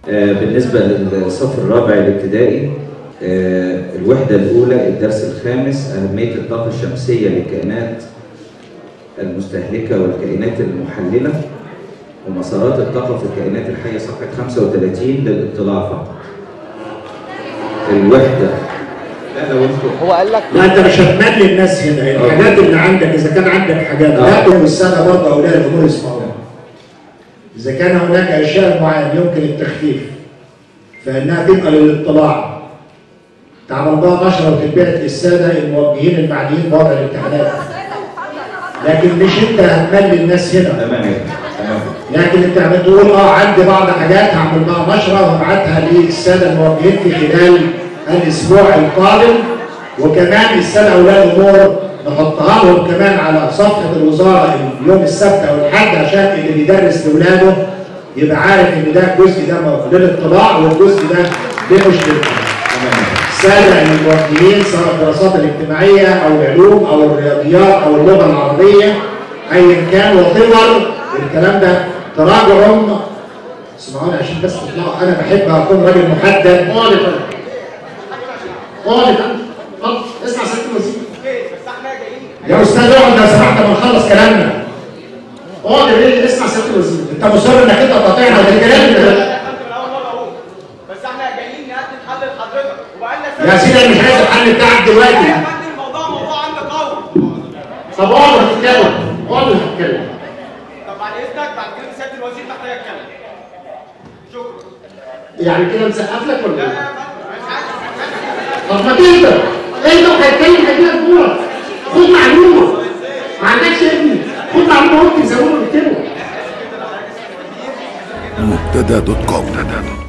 آه، بالنسبة للصف الرابع الابتدائي آه، الوحدة الأولى الدرس الخامس أهمية الطاقة الشمسية للكائنات المستهلكة والكائنات المحللة ومسارات الطاقة في الكائنات الحية صفحة 35 للاطلاع فقط. الوحدة لا لو انتوا هو قال لك لا انت مش هتملي الناس هنا الحاجات اللي عندك اذا كان عندك حاجات آه. لا السنه برضه اولياء الامور يسمعوها اذا كان هناك اشياء معينه يمكن التخفيف فانها تبقى للاطلاع تعمل بها نشره وتتبعت للساده الموجهين المعنيين بوضع الامتحانات لكن مش انت هتملي الناس هنا تمام يا فندم. تمام لكن انت بتقول اه عندي بعض حاجات هعمل بها نشره وابعتها للساده الموجهين في خلال الاسبوع القادم وكمان الساده اولياء الامور نحطها لهم كمان على صفحه الوزاره يوم السبت او الاحد عشان اللي بيدرس لاولاده يبقى عارف ان ده الجزء ده موجود للاطلاع والجزء ده ده مش للاطلاع. الساده الموجهين سواء الدراسات الاجتماعيه او العلوم او الرياضيات او اللغه العربيه ايا كان وطور الكلام ده تراجعهم اسمعوني عشان بس تطلعوا انا بحب اكون راجل محدد اقعد يا فندم اقعد يا فندم اتفضل اسمع سياده الوزير يا استاذ اقعد لو سمحت ما نخلص كلامنا اقعد يا بيه اسمع سياده الوزير انت مصر انك انت تقاطعنا ده الكلام ده بس احنا جايين نقدم حل لحضرتك وبقالنا يا سيدي انا مش عايز الحل بتاعك دلوقتي يا فندم الموضوع موضوع عندك قوي طب اقعد هتتكلم اقعد هتتكلم طب بعد اذنك بعد كده سياده الوزير محتاج اتكلم شكرا يعني كده نسقف لك ولا لا ايه؟ يا فندم مش عايز طب ما تهدى انت وهيتكلم هيجيلك دورك خد معلومه ما عندكش ابني خد معلومه ممكن يسووها بالكلمه مبتدا دوت كوم